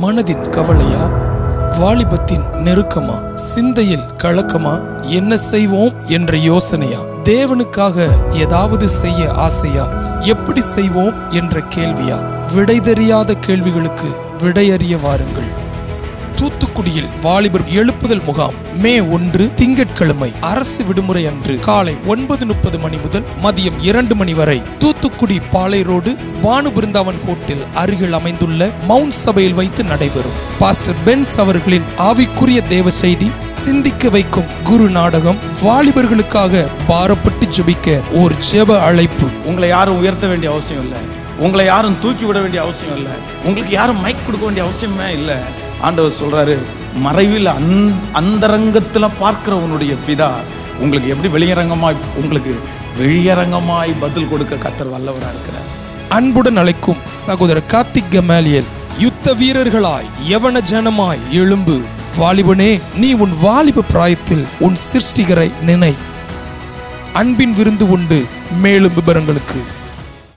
மனதின் கவலையா வாலிபத்தின் நெருக்கமா சிந்தையில் கலக்கமா என்ன செய்வோம் என்ற யோசனையா தேவனுக்காக ஏதாவது செய்ய ஆசையா எப்படி செய்வோம் என்ற கேள்வியா விடை தெரியாத கேள்விகளுக்கு விடையறிய வாருங்கள் தூத்துக்குடியில் வாலிபர் எழுப்புதல் முகாம் மே ஒன்று திங்கட்கிழமை அரசு விடுமுறை அன்று காலை ஒன்பது முப்பது மணி முதல் மதியம் இரண்டு மணி வரை தூத்துக்குடி பாலை ரோடு பானு பிருந்தாவன் ஹோட்டல் அருகில் அமைந்துள்ள மவுண்ட் சபையில் வைத்து நடைபெறும் பாஸ்டர் பென்ஸ் அவர்களின் ஆவிக்குரிய தேவ செய்தி சிந்திக்க வைக்கும் குரு நாடகம் வாலிபர்களுக்காக பாரப்பட்டு ஜெபிக்க ஒரு ஜெப அழைப்பு உங்களை யாரும் உயர்த்த வேண்டிய அவசியம் இல்லை உங்களை யாரும் தூக்கி விட வேண்டிய அவசியம் இல்லை உங்களுக்கு யாரும் மைக் கொடுக்க வேண்டிய அவசியமே இல்லை ஆண்டவர் சொல்றாரு மறைவில் அந் அந்தரங்கத்தில் பார்க்கிற உன்னுடைய பிதா உங்களுக்கு எப்படி வெளியரங்கமாய் உங்களுக்கு வெளியரங்கமாய் பதில் கொடுக்க கத்தர் வல்லவராக இருக்கிறார் அன்புடன் அழைக்கும் சகோதரர் கார்த்திக் கமாலியல் யுத்த வீரர்களாய் யவன ஜனமாய் எழும்பு வாலிபனே நீ உன் வாலிப பிராயத்தில் உன் சிருஷ்டிகரை நினை அன்பின் விருந்து உண்டு மேலும் விவரங்களுக்கு